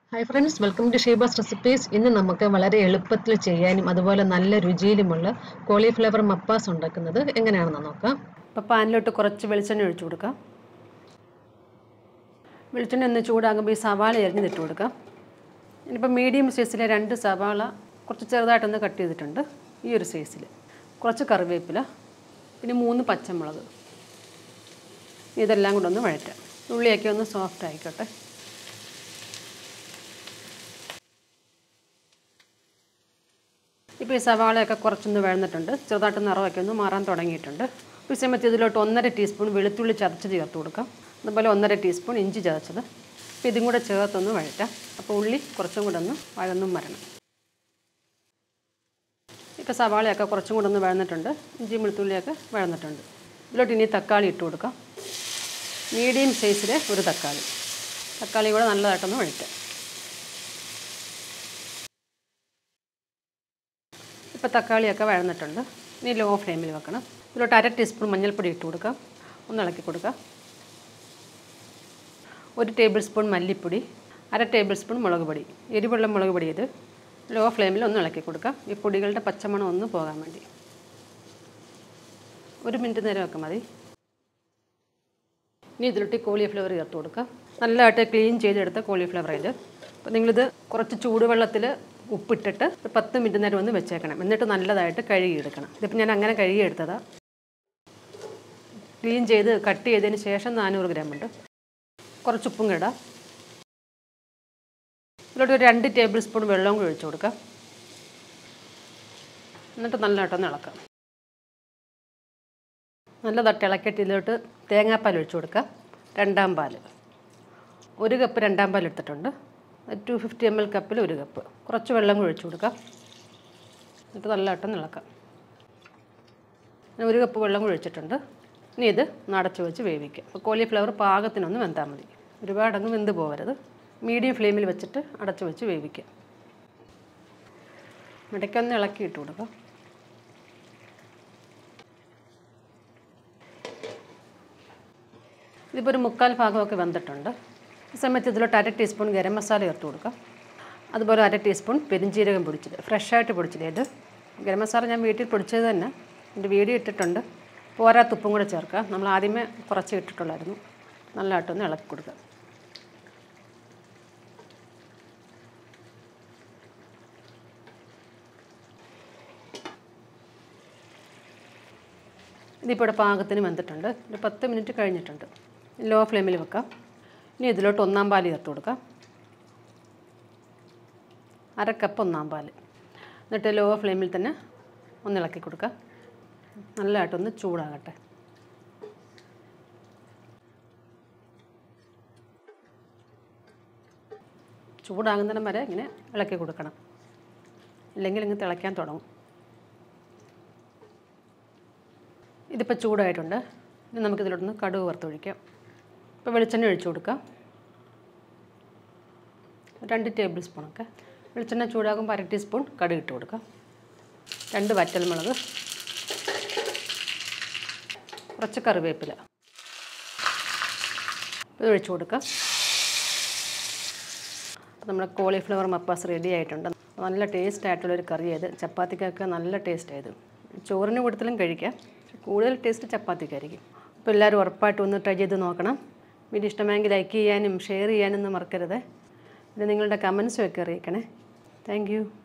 hi friends welcome to Sheeba's recipes ഇന്ന് നമുക്ക് വളരെ എളുപ്പത്തിൽ ചെയ്യാനും അതുപോലെ നല്ല രുചിയിലുമുള്ള കോളിഫ്ലവർ മപ്പാസ് ഉണ്ടാക്കുന്നത് എങ്ങനെയാണെന്ന് നോക്കാം ഇപ്പോൾ പാനിലോട്ട് കുറച്ച് വെളിച്ചെണ്ണ ഒഴിച്ചു കൊടുക്കാം വെളിച്ചെണ്ണ ഒന്ന് ചൂടാകുമ്പോൾ ഈ സവാള എരിഞ്ഞിട്ട് കൊടുക്കാം ഇനിയിപ്പോൾ മീഡിയം സൈസിലെ രണ്ട് സവാള കുറച്ച് ചെറുതായിട്ടൊന്ന് കട്ട് ചെയ്തിട്ടുണ്ട് ഈ ഒരു സൈസിൽ കുറച്ച് കറിവേപ്പില പിന്നെ മൂന്ന് പച്ചമുളക് ഇതെല്ലാം കൂടെ ഒന്ന് വഴറ്റാം ഉള്ളിയൊക്കെ ഒന്ന് സോഫ്റ്റ് ആയിക്കോട്ടെ ഇപ്പോൾ ഈ സവാളയൊക്കെ കുറച്ചൊന്ന് വഴന്നിട്ടുണ്ട് ചെറുതായിട്ട് നിറമൊക്കെ ഒന്ന് മാറാൻ തുടങ്ങിയിട്ടുണ്ട് ഈ സമയത്ത് ഇതിലോട്ട് ഒന്നര ടീസ്പൂൺ വെളുത്തുള്ളി ചതച്ച് ചേർത്ത് കൊടുക്കാം അതുപോലെ ഒന്നര ടീസ്പൂൺ ഇഞ്ചി ചതച്ചത് അപ്പോൾ ഇതും കൂടെ ചേർത്തൊന്ന് വഴറ്റാം അപ്പോൾ ഉള്ളി കുറച്ചും കൂടെ ഒന്ന് വഴന്നും വരണം ഇപ്പോൾ സവാളയൊക്കെ കുറച്ചും കൂടെ ഒന്ന് വഴന്നിട്ടുണ്ട് ഇഞ്ചി വെളുത്തുള്ളിയൊക്കെ വഴന്നിട്ടുണ്ട് ഇതിലോട്ട് ഇനി തക്കാളി ഇട്ട് കൊടുക്കാം മീഡിയം സൈസിലെ ഒരു തക്കാളി തക്കാളി കൂടെ നല്ലതായിട്ടൊന്ന് വഴറ്റാം ഇപ്പോൾ തക്കാളിയൊക്കെ വഴന്നിട്ടുണ്ട് ഇനി ലോ ഫ്ലെയിമിൽ വെക്കണം ഇതിലോട്ട് അര ടീസ്പൂൺ മഞ്ഞൾപ്പൊടി ഇട്ട് കൊടുക്കാം ഒന്ന് ഇളക്കി കൊടുക്കാം ഒരു ടേബിൾ സ്പൂൺ മല്ലിപ്പൊടി അര ടേബിൾ സ്പൂൺ മുളക് പൊടി എരിവുള്ള മുളക് പൊടി ഇത് ലോ ഫ്ലെയിമിൽ ഒന്ന് ഇളക്കി കൊടുക്കാം ഈ പൊടികളുടെ പച്ചമണം ഒന്ന് പോകാൻ വേണ്ടി ഒരു മിനിറ്റ് നേരമൊക്കെ മതി ഇനി ഇതിലോട്ട് കോളിഫ്ലവർ ചേർത്ത് കൊടുക്കാം നല്ലതായിട്ട് ക്ലീൻ ചെയ്തെടുത്ത കോളിഫ്ലവർ ഇത് അപ്പോൾ നിങ്ങളിത് കുറച്ച് ചൂടുവെള്ളത്തിൽ ഉപ്പിട്ടിട്ട് ഒരു പത്ത് മിനിറ്റ് നേരം ഒന്ന് വെച്ചേക്കണം എന്നിട്ട് നല്ലതായിട്ട് കഴുകിയെടുക്കണം ഇതിപ്പോൾ ഞാൻ അങ്ങനെ കഴുകിയെടുത്തതാണ് ക്ലീൻ ചെയ്ത് കട്ട് ചെയ്തതിന് ശേഷം നാനൂറ് ഗ്രാം ഉണ്ട് കുറച്ച് ഉപ്പും കൂടെ ഇടാം ഇതിലോട്ട് ഒരു രണ്ട് ടേബിൾ സ്പൂൺ വെള്ളവും കൂടി ഒഴിച്ചു കൊടുക്കാം എന്നിട്ട് നല്ലതായിട്ടൊന്ന് ഇളക്കാം നല്ലതായിട്ട് ഇളക്കിയിട്ട് ഇതിലോട്ട് തേങ്ങാപ്പാൽ ഒഴിച്ചു കൊടുക്കാം രണ്ടാം പാൽ ഒരു കപ്പ് രണ്ടാം പാൽ എടുത്തിട്ടുണ്ട് ടു ഫിഫ്റ്റി എം എൽ കപ്പിൽ ഒരു കപ്പ് കുറച്ച് വെള്ളം കൂടി ഒഴിച്ചു കൊടുക്കാം എന്നിട്ട് നല്ലതായിട്ടൊന്ന് ഇളക്കാം ഞാൻ ഒരു കപ്പ് വെള്ളം കൂടി ഒഴിച്ചിട്ടുണ്ട് ഇനി ഇത് നടച്ചു വെച്ച് വേവിക്കാം അപ്പോൾ കോളിഫ്ലവർ പാകത്തിനൊന്ന് വെന്താൽ മതി ഒരുപാടങ്ങ് വെന്ത് പോകരുത് മീഡിയം ഫ്ലെയിമിൽ വെച്ചിട്ട് അടച്ചു വെച്ച് വേവിക്കാം ഇടയ്ക്കൊന്ന് ഇളക്കി ഇട്ട് കൊടുക്കാം ഇതിപ്പോൾ ഒരു മുക്കാൽ ഭാഗമൊക്കെ വെന്തിട്ടുണ്ട് ഈ സമയത്ത് ഇതിലോട്ട് അര ടീസ്പൂൺ ഗരം മസാല ചേർത്ത് കൊടുക്കാം അതുപോലെ അര ടീസ്പൂൺ പെരിഞ്ചീരകം പൊടിച്ചത് ഫ്രഷായിട്ട് പൊടിച്ചത് ഇത് ഗരം മസാല ഞാൻ വീട്ടിൽ പൊടിച്ചത് തന്നെ എൻ്റെ വീഡിയോ ഇട്ടിട്ടുണ്ട് പോരാത്ത ഉപ്പും കൂടെ ചേർക്കാം നമ്മൾ ആദ്യമേ കുറച്ച് ഇട്ടിട്ടുള്ളായിരുന്നു നല്ലതായിട്ടൊന്ന് ഇളക്കി കൊടുക്കുക ഇതിപ്പോൾ ഇവിടെ പാകത്തിന് വെന്തിട്ടുണ്ട് ഒരു പത്ത് മിനിറ്റ് കഴിഞ്ഞിട്ടുണ്ട് ലോ ഫ്ലെയിമിൽ വെക്കാം ഇനി ഇതിലോട്ട് ഒന്നാം പാൽ ചേർത്ത് കൊടുക്കാം അര കപ്പ് ഒന്നാം പാൽ എന്നിട്ട് ലോ ഫ്ലെയിമിൽ തന്നെ ഒന്ന് ഇളക്കി കൊടുക്കുക നല്ലതായിട്ടൊന്ന് ചൂടാകട്ടെ ചൂടാകുന്നിടം വരെ ഇങ്ങനെ ഇളക്കി കൊടുക്കണം ഇല്ലെങ്കിൽ ഇങ്ങ് തിളയ്ക്കാൻ തുടങ്ങും ഇതിപ്പോൾ ചൂടായിട്ടുണ്ട് ഇനി നമുക്കിതിലോട്ടൊന്ന് കടുക് വറുത്തൊഴിക്കാം ഇപ്പോൾ വെളിച്ചെണ്ണ ഒഴിച്ചു കൊടുക്കാം രണ്ട് ടേബിൾ സ്പൂണൊക്കെ വെളിച്ചെണ്ണ ചൂടാകുമ്പോൾ അര ടീസ്പൂൺ കടുക് ഇട്ട് കൊടുക്കാം രണ്ട് വറ്റൽമുളക് കുറച്ച് കറിവേപ്പില ഇത് ഒഴിച്ചു കൊടുക്കാം നമ്മുടെ കോളിഫ്ലവർ മപ്പാസ് റെഡി ആയിട്ടുണ്ട് നല്ല ടേസ്റ്റ് ആയിട്ടുള്ളൊരു കറി ഇത് ചപ്പാത്തിക്കൊക്കെ നല്ല ടേസ്റ്റ് ആയത് ചോറിന് കൂടുതലും കഴിക്കാം പക്ഷെ കൂടുതൽ ടേസ്റ്റ് ചപ്പാത്തിക്കായിരിക്കും അപ്പോൾ എല്ലാവരും ഉറപ്പായിട്ടും ഒന്ന് ട്രൈ ചെയ്ത് നോക്കണം വീഡിയോ ഇഷ്ടമായെങ്കിൽ ലൈക്ക് ചെയ്യാനും ഷെയർ ചെയ്യാനും ഒന്നും മറക്കരുത് പിന്നെ നിങ്ങളുടെ കമൻസും ഒക്കെ അറിയിക്കണേ താങ്ക്